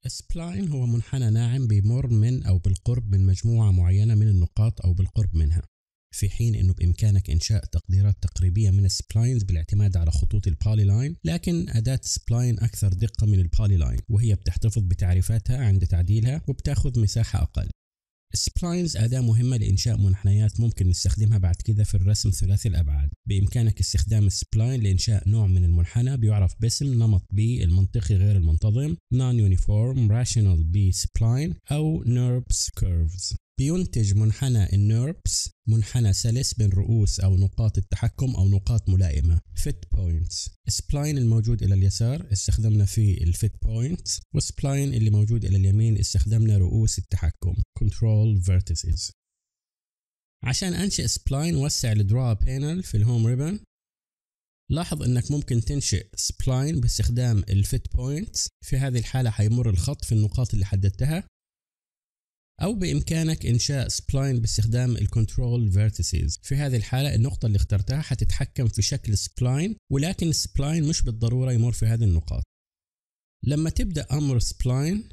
سبلاين هو منحنى ناعم بيمر من أو بالقرب من مجموعة معينة من النقاط أو بالقرب منها في حين أنه بإمكانك إنشاء تقديرات تقريبية من السبلاينز بالاعتماد على خطوط البولي لاين لكن أداة سبلاين أكثر دقة من البولي لاين وهي بتحتفظ بتعريفاتها عند تعديلها وبتاخذ مساحة أقل السبلاينز أداة مهمة لإنشاء منحنيات ممكن نستخدمها بعد كذا في الرسم ثلاثي الأبعاد بإمكانك استخدام السبلاين لإنشاء نوع من المنحنى بيعرف باسم نمط بي المنطقي غير المنتظم Non-Uniform Rational B Spline أو NURBS Curves بينتج منحنى النيربس منحنى سلس بين رؤوس أو نقاط التحكم أو نقاط ملائمة fit points سبلاين الموجود إلى اليسار استخدمنا فيه الفيت points وسبلاين اللي موجود إلى اليمين استخدمنا رؤوس التحكم control vertices عشان أنشئ سبلاين وسع الدرا بانل في الهوم ريبن لاحظ انك ممكن تنشئ سبلاين باستخدام الفيت بوينتس في هذه الحالة حيمر الخط في النقاط اللي حددتها أو بإمكانك إنشاء سبلاين باستخدام الكنترول فيرتيسز في هذه الحالة النقطة اللي اخترتها حتتحكم في شكل سبلاين ولكن السبلاين مش بالضرورة يمر في هذه النقاط لما تبدأ أمر سبلاين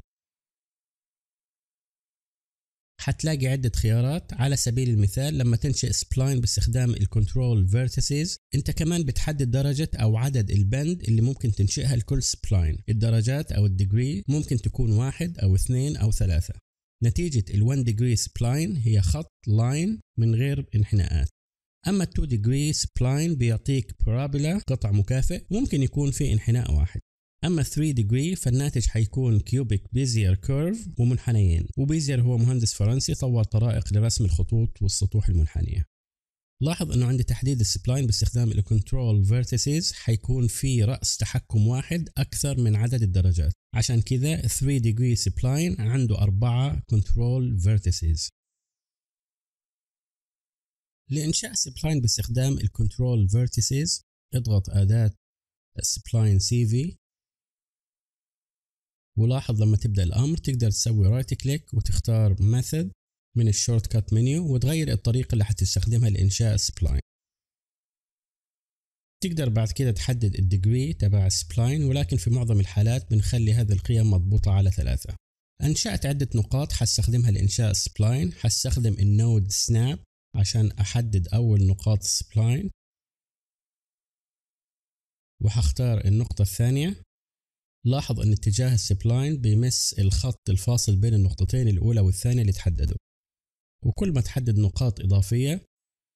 حتلاقي عدة خيارات على سبيل المثال لما تنشئ سبلاين باستخدام الكنترول فيرتيسز انت كمان بتحدد درجة او عدد البند اللي ممكن تنشئها لكل سبلاين الدرجات او الديجري ممكن تكون واحد او اثنين او ثلاثة نتيجة ال 1 degree spline هي خط لاين من غير انحناءات أما ال 2 degree spline بيعطيك بارابولا قطع مكافئ ممكن يكون في انحناء واحد أما 3 degree فالناتج حيكون كيوبيك بيزير كيرف ومنحنيين وبيزير هو مهندس فرنسي طور طرائق لرسم الخطوط والسطوح المنحنية لاحظ انه عند تحديد السبلاين باستخدام الكنترول فيرتيسز حيكون في رأس تحكم واحد أكثر من عدد الدرجات عشان كذا 3 degree سبلاين عنده أربعة كنترول فيرتيسز لإنشاء سبلاين باستخدام الكنترول فيرتيسز اضغط أداة سبلاين سي في ولاحظ لما تبدأ الأمر تقدر تسوي رايت كليك وتختار ميثود من الشورت كات منيو وتغير الطريقة اللي حتستخدمها لإنشاء سبلاين تقدر بعد كده تحدد الديجري تبع السبلاين ولكن في معظم الحالات بنخلي هذه القيم مضبوطة على ثلاثة أنشأت عدة نقاط حستخدمها لإنشاء سبلاين حستخدم النود سناب عشان أحدد أول نقاط السبلاين وحختار النقطة الثانية لاحظ أن اتجاه السبلاين بيمس الخط الفاصل بين النقطتين الأولى والثانية اللي تحددوا وكل ما تحدد نقاط إضافية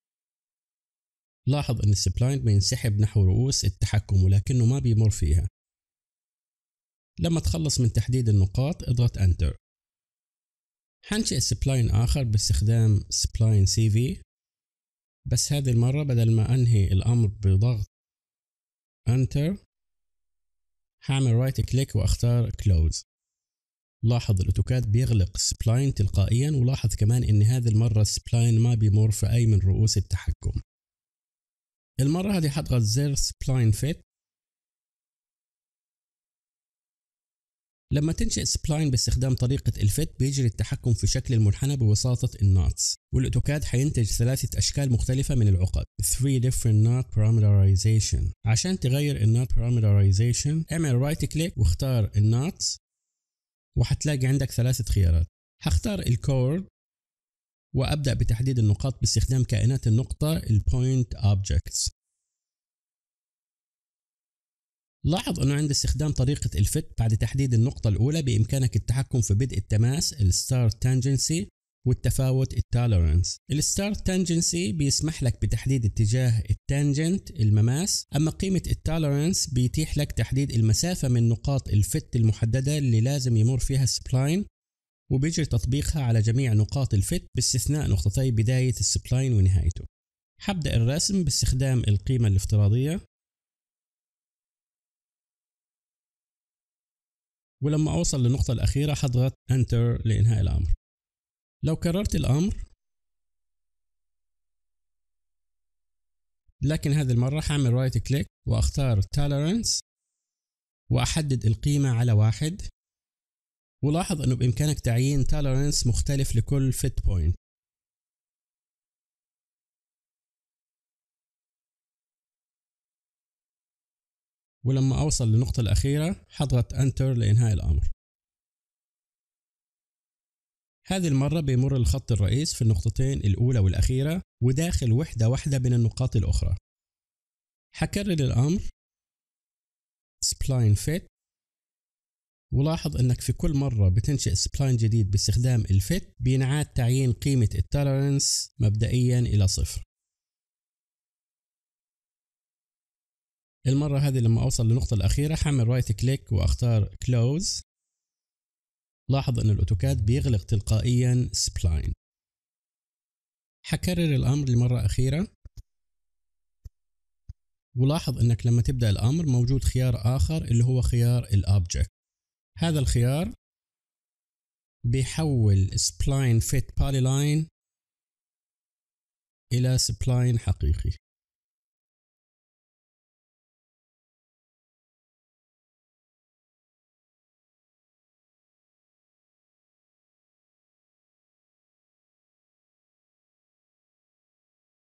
لاحظ أن السبلاين بينسحب نحو رؤوس التحكم ولكنه ما بيمر فيها لما تخلص من تحديد النقاط اضغط Enter حنشئ سبلاين آخر باستخدام سبلاين سي في بس هذه المرة بدل ما أنهي الأمر بضغط Enter هعمل رايت كليك واختار كلوز لاحظ الاوتوكاد بيغلق سبلاين تلقائيا ولاحظ كمان ان هذه المرة السبلاين ما بيمر في اي من رؤوس التحكم المرة هذه حضغط زر سبلاين فيت لما تنشئ سبلاين باستخدام طريقة الفت بيجري التحكم في شكل المنحنى بواسطة النوتس والأوتوكاد حينتج ثلاثة أشكال مختلفة من العقد 3 different knot parameterization عشان تغير النوت parameterization اعمل رايت كليك واختار النوتس وحتلاقي عندك ثلاثة خيارات هختار الكورد وأبدأ بتحديد النقاط باستخدام كائنات النقطة البوينت objects لاحظ أنه عند استخدام طريقة الفت بعد تحديد النقطة الأولى بإمكانك التحكم في بدء التماس الستار تانجنسي والتفاوت التولرنس الستار تانجنسي بيسمح لك بتحديد اتجاه التانجنت المماس أما قيمة التولرنس بيتيح لك تحديد المسافة من نقاط الفت المحددة اللي لازم يمر فيها السبلاين وبيجري تطبيقها على جميع نقاط الفت باستثناء نقطتي بداية السبلاين ونهايته حبدأ الرسم باستخدام القيمة الافتراضية ولما أوصل للنقطة الأخيرة حضغط Enter لإنهاء الأمر لو كررت الأمر لكن هذه المرة حعمل رايت كليك وأختار Tolerance وأحدد القيمة على واحد ولاحظ أنه بإمكانك تعيين Tolerance مختلف لكل fit point ولما أوصل للنقطة الأخيرة حضغط Enter لإنهاء الأمر هذه المرة بيمر الخط الرئيس في النقطتين الأولى والأخيرة وداخل وحدة واحدة من النقاط الأخرى حكرر الأمر spline fit ولاحظ انك في كل مرة بتنشئ سبلاين جديد باستخدام الفت بينعاد تعيين قيمة التولرنس مبدئيا الى صفر المرة هذه لما اوصل للنقطة الاخيرة حعمل رايت كليك واختار كلوز لاحظ ان الاوتوكاد بيغلق تلقائيا سبلاين حكرر الامر لمرة اخيرة ولاحظ انك لما تبدأ الامر موجود خيار اخر اللي هو خيار الاوبجكت هذا الخيار بيحول سبلاين فيت polyline إلى سبلاين حقيقي